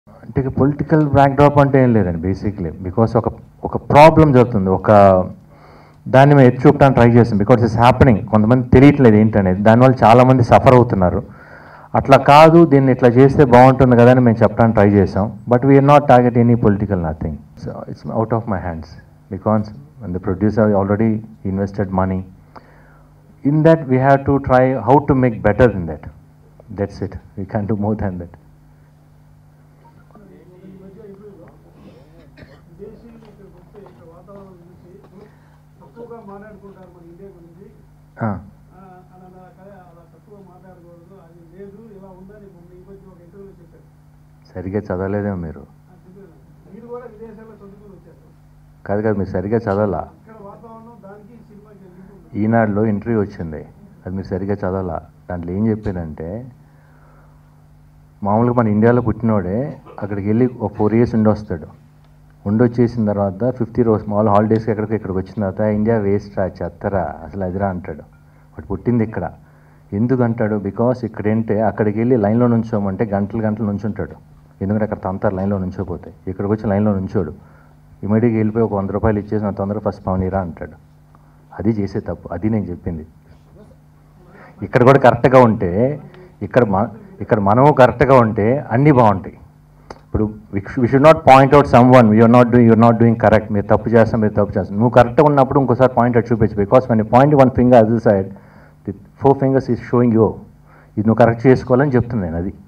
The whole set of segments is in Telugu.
అంటే పొలిటికల్ బ్యాక్డ్రాప్ అంటే ఏం లేదండి బేసిక్లీ బికాస్ ఒక ఒక ప్రాబ్లం జరుగుతుంది ఒక దాన్ని మేము ఎత్తి చూపడానికి ట్రై చేస్తాం బికాస్ ఇట్స్ హ్యాపెనింగ్ కొంతమంది తెలియట్లేదు ఏంటనేది దానివల్ల చాలామంది సఫర్ అవుతున్నారు అట్లా కాదు దీన్ని ఇట్లా చేస్తే బాగుంటుంది కదా అని మేము చెప్పడానికి ట్రై చేసాం but we are not target any political nothing so it's out of my hands because the producer already invested money in that we have to try how to make better in that that's it we can do more than that విదేశీయులు ఇక్కడికి వస్తే ఇక్కడ వాతావరణం చూసి తక్కువగా మాట్లాడుకుంటారు మన ఇండియా గురించి ఆ, అని అలా కదా అలా తక్కువ మాట్లాడకూడదు అది లేదు ఇలా ఉందని మొన్న ఈ మధ్య ఒక ఇంటర్వ్యూలో చెప్పారు సరిగ్గా చదవలేదేమో మీరు ఆ, చెప్పారు మీరు కూడా విదేశాల్లో చదువుకుని వచ్చారు కాదు కాదు మీరు సరిగ్గా చదవాలా ఇక్కడ వాతావరణం దానికి ఈ సినిమాకి లింక్ ఉంది ఈనాడులో ఇంటర్వ్యూ వచ్చింది అది మీరు సరిగ్గా చదవాలా దాంట్లో ఏం చెప్పారంటే మామూలుగా మన ఇండియాలో పుట్టినోడే అక్కడికి వెళ్ళి ఒక ఫోర్ ఇయర్స్ ఉండి వస్తాడు ఉండి వచ్చేసిన తర్వాత ఫిఫ్టీ రోజు మామూలు హాలిడేస్కి ఎక్కడికి ఇక్కడికి వచ్చిన తర్వాత ఇండియా వేస్ట్ రా చెత్తరా అసలు అదిరా అంటాడు వాడు పుట్టింది ఇక్కడ ఎందుకు అంటాడు బికాస్ ఇక్కడ ఏంటే అక్కడికి వెళ్ళి లైన్లో నుంచోమంటే గంటలు గంటలు నుంచుంటాడు ఎందుకంటే అక్కడ తంతారు లైన్లో నుంచోపోతే ఇక్కడికి వచ్చి లైన్లో నుంచోడు ఇమీడియట్గా వెళ్ళిపోయి ఒక వంద రూపాయలు ఇచ్చేసి నా తొందరగా ఫస్ట్ పవనీరా అంటాడు అది చేసే తప్పు అది నేను చెప్పింది ఇక్కడ కూడా కరెక్ట్గా ఉంటే ఇక్కడ మ ఇక్కడ మనము కరెక్ట్గా ఉంటే అన్నీ బాగుంటాయి ఇప్పుడు we should not point out someone you are not doing you're not doing correct మీరు తప్పు చేస్తాం మీరు తప్పు చేస్తాం నువ్వు కరెక్ట్గా ఉన్నప్పుడు ఇంకోసారి పాయింట్ అవుట్ చూపించు బికాస్ మన point one finger other side the four fingers is showing you ఇది నువ్వు కరెక్ట్ చేసుకోవాలని చెప్తున్నాను నేను అది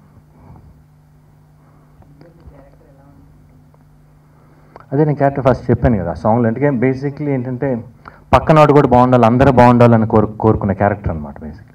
అదే నేను క్యారెక్టర్ ఫస్ట్ చెప్పాను కదా సాంగ్లో అంటే బేసిక్లీ ఏంటంటే పక్కనోడు కూడా బాగుండాలి అందరూ బాగుండాలని కోరు కోరుకునే క్యారెక్టర్ అనమాట బేసిక్